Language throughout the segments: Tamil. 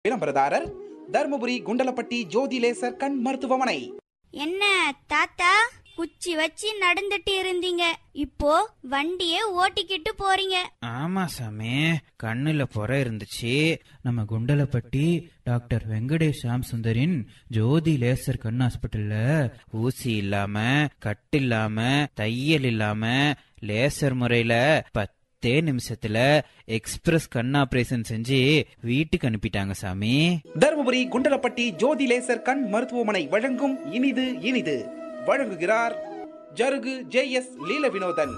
விளம்பரதாரர் தர்மபுரி குண்டலப்பட்டி ஜோதி லேசர் கண் மருத்துவமனை என்ன தாத்தா குச்சி வச்சு நடந்துட்டு இருந்தீங்க இப்போ வண்டியே ஓட்டிக்கிட்டு போறீங்க ஆமா சாமி கண்ணுல புற இருந்துச்சு நம்ம குண்டலப்பட்டி டாக்டர் வெங்கடேஷ் சாம் சுந்தரின் ஜோதி லேசர் கண் ஹாஸ்பிட்டல்ல ஊசி இல்லாம கட்டு இல்லாம தையல் இல்லாம லேசர் முறையில பத்தே நிமிஷத்துல எக்ஸ்பிரஸ் கண் ஆபரேஷன் செஞ்சு வீட்டுக்கு அனுப்பிட்டாங்க சாமி தர்மபுரி குண்டலப்பட்டி ஜோதி லேசர் கண் மருத்துவமனை வழங்கும் இனிது இனிது வழங்குகிறார் ஜருகு ஜே எஸ் லீல வினோதன்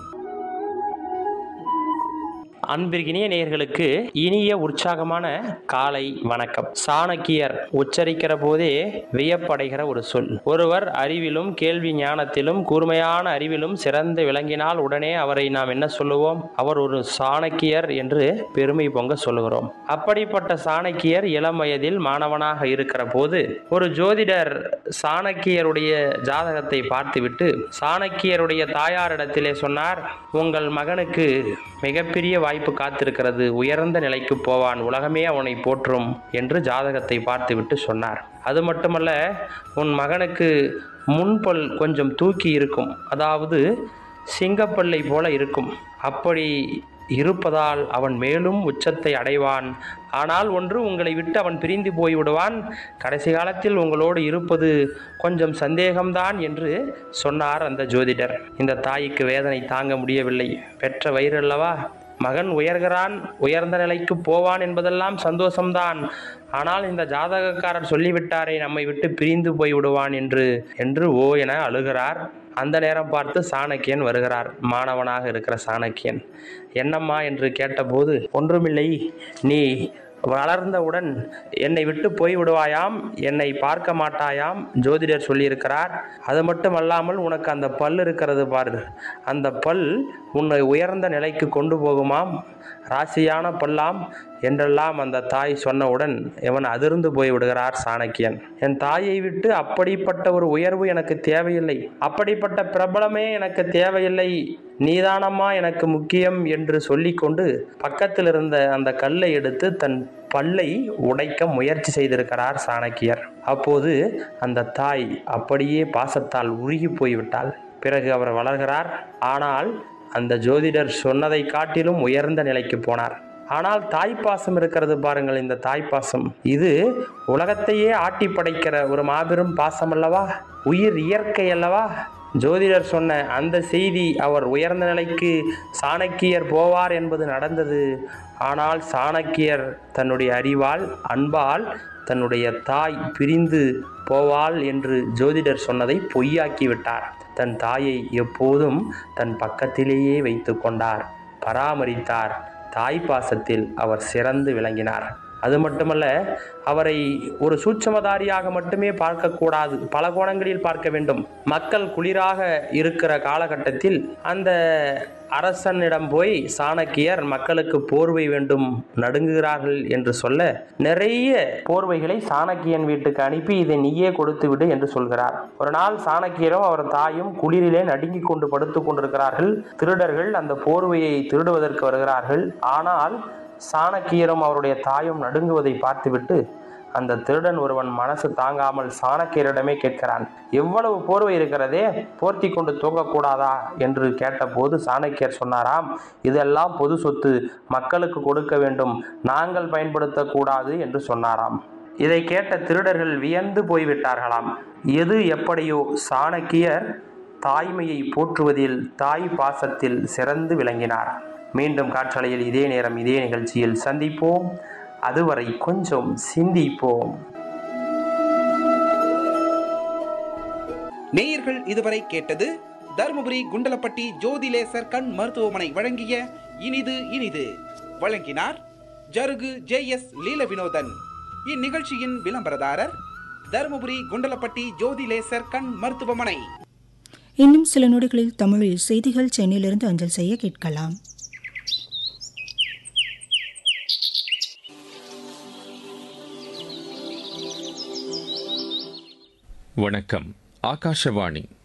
அன்பிற்கினிய நேயர்களுக்கு இனிய உற்சாகமான காலை வணக்கம் சாணக்கியர் உச்சரிக்கிற போதே வியப்படைகிற ஒரு சொல் ஒருவர் அறிவிலும் கேள்வி ஞானத்திலும் கூர்மையான அறிவிலும் சிறந்து விளங்கினால் உடனே அவரை நாம் என்ன சொல்லுவோம் அவர் ஒரு சாணக்கியர் என்று பெருமை பொங்க சொல்லுகிறோம் அப்படிப்பட்ட சாணக்கியர் இளம் வயதில் மாணவனாக இருக்கிற போது ஒரு ஜோதிடர் சாணக்கியருடைய ஜாதகத்தை பார்த்துவிட்டு சாணக்கியருடைய தாயாரிடத்திலே சொன்னார் உங்கள் மகனுக்கு மிகப்பெரிய வாய்ப்பு காத்திருக்கிறது உயர்ந்த நிலைக்கு போவான் உலகமே அவனை போற்றும் என்று ஜாதகத்தை பார்த்துவிட்டு சொன்னார் அது மட்டுமல்ல உன் மகனுக்கு முன்பல் கொஞ்சம் தூக்கி இருக்கும் அதாவது சிங்கப்பல்லை போல இருக்கும் அப்படி இருப்பதால் அவன் மேலும் உச்சத்தை அடைவான் ஆனால் ஒன்று உங்களை விட்டு அவன் பிரிந்து போய்விடுவான் கடைசி காலத்தில் உங்களோடு இருப்பது கொஞ்சம் சந்தேகம்தான் என்று சொன்னார் அந்த ஜோதிடர் இந்த தாய்க்கு வேதனை தாங்க முடியவில்லை பெற்ற வயிறு அல்லவா மகன் உயர்கிறான் உயர்ந்த நிலைக்கு போவான் என்பதெல்லாம் சந்தோஷம்தான் ஆனால் இந்த ஜாதகக்காரர் சொல்லிவிட்டாரே நம்மை விட்டு பிரிந்து போய் விடுவான் என்று என்று ஓ என அழுகிறார் அந்த நேரம் பார்த்து சாணக்கியன் வருகிறார் மாணவனாக இருக்கிற சாணக்கியன் என்னம்மா என்று கேட்டபோது ஒன்றுமில்லை நீ வளர்ந்தவுடன் என்னை விட்டு போய் விடுவாயாம் என்னை பார்க்க மாட்டாயாம் ஜோதிடர் சொல்லியிருக்கிறார் அது மட்டும் அல்லாமல் உனக்கு அந்த பல் இருக்கிறது பாரு அந்த பல் உன்னை உயர்ந்த நிலைக்கு கொண்டு போகுமாம் ராசியான பல்லாம் என்றெல்லாம் அந்த தாய் சொன்னவுடன் இவன் அதிர்ந்து போய் விடுகிறார் சாணக்கியன் என் தாயை விட்டு அப்படிப்பட்ட ஒரு உயர்வு எனக்கு தேவையில்லை அப்படிப்பட்ட பிரபலமே எனக்கு தேவையில்லை நீதானம்மா எனக்கு முக்கியம் என்று சொல்லிக்கொண்டு பக்கத்தில் இருந்த அந்த கல்லை எடுத்து தன் பல்லை உடைக்க முயற்சி செய்திருக்கிறார் சாணக்கியர் அப்போது அந்த தாய் அப்படியே பாசத்தால் உருகி போய்விட்டாள் பிறகு அவர் வளர்கிறார் ஆனால் அந்த ஜோதிடர் சொன்னதை காட்டிலும் உயர்ந்த நிலைக்கு போனார் ஆனால் தாய்ப்பாசம் இருக்கிறது பாருங்கள் இந்த தாய்ப்பாசம் இது உலகத்தையே ஆட்டி படைக்கிற ஒரு மாபெரும் பாசம் அல்லவா உயிர் இயற்கை அல்லவா ஜோதிடர் சொன்ன அந்த செய்தி அவர் உயர்ந்த நிலைக்கு சாணக்கியர் போவார் என்பது நடந்தது ஆனால் சாணக்கியர் தன்னுடைய அறிவால் அன்பால் தன்னுடைய தாய் பிரிந்து போவாள் என்று ஜோதிடர் சொன்னதை பொய்யாக்கி விட்டார் தன் தாயை எப்போதும் தன் பக்கத்திலேயே வைத்து கொண்டார் பராமரித்தார் தாய் பாசத்தில் அவர் சிறந்து விளங்கினார் அது மட்டுமல்ல அவரை ஒரு சூட்சமதாரியாக மட்டுமே பார்க்கக்கூடாது பல கோணங்களில் பார்க்க வேண்டும் மக்கள் குளிராக இருக்கிற காலகட்டத்தில் அந்த அரசனிடம் போய் சாணக்கியர் மக்களுக்கு போர்வை வேண்டும் நடுங்குகிறார்கள் என்று சொல்ல நிறைய போர்வைகளை சாணக்கியன் வீட்டுக்கு அனுப்பி இதை நீயே கொடுத்து விடு என்று சொல்கிறார் ஒரு நாள் சாணக்கியரும் அவர் தாயும் குளிரிலே நடுங்கிக் கொண்டு படுத்துக் கொண்டிருக்கிறார்கள் திருடர்கள் அந்த போர்வையை திருடுவதற்கு வருகிறார்கள் ஆனால் சாணக்கியரும் அவருடைய தாயும் நடுங்குவதை பார்த்துவிட்டு அந்த திருடன் ஒருவன் மனசு தாங்காமல் சாணக்கியரிடமே கேட்கிறான் எவ்வளவு போர்வை இருக்கிறதே போர்த்தி கொண்டு தூங்கக்கூடாதா என்று கேட்டபோது சாணக்கியர் சொன்னாராம் இதெல்லாம் பொது சொத்து மக்களுக்கு கொடுக்க வேண்டும் நாங்கள் பயன்படுத்தக்கூடாது என்று சொன்னாராம் இதை கேட்ட திருடர்கள் வியந்து போய்விட்டார்களாம் எது எப்படியோ சாணக்கியர் தாய்மையை போற்றுவதில் தாய் பாசத்தில் சிறந்து விளங்கினார் மீண்டும் காற்றலையில் இதே நேரம் இதே நிகழ்ச்சியில் சந்திப்போம் அதுவரை கொஞ்சம் சிந்திப்போம் நேயர்கள் இதுவரை கேட்டது தர்மபுரி குண்டலப்பட்டி ஜோதி லேசர் கண் மருத்துவமனை வழங்கிய இனிது இனிது வழங்கினார் ஜருகு ஜே எஸ் லீல வினோதன் இந்நிகழ்ச்சியின் விளம்பரதாரர் தர்மபுரி குண்டலப்பட்டி ஜோதி லேசர் கண் மருத்துவமனை இன்னும் சில நொடிகளில் தமிழில் செய்திகள் சென்னையிலிருந்து அஞ்சல் செய்ய கேட்கலாம் வணக்கம் ஆகாஷவாணி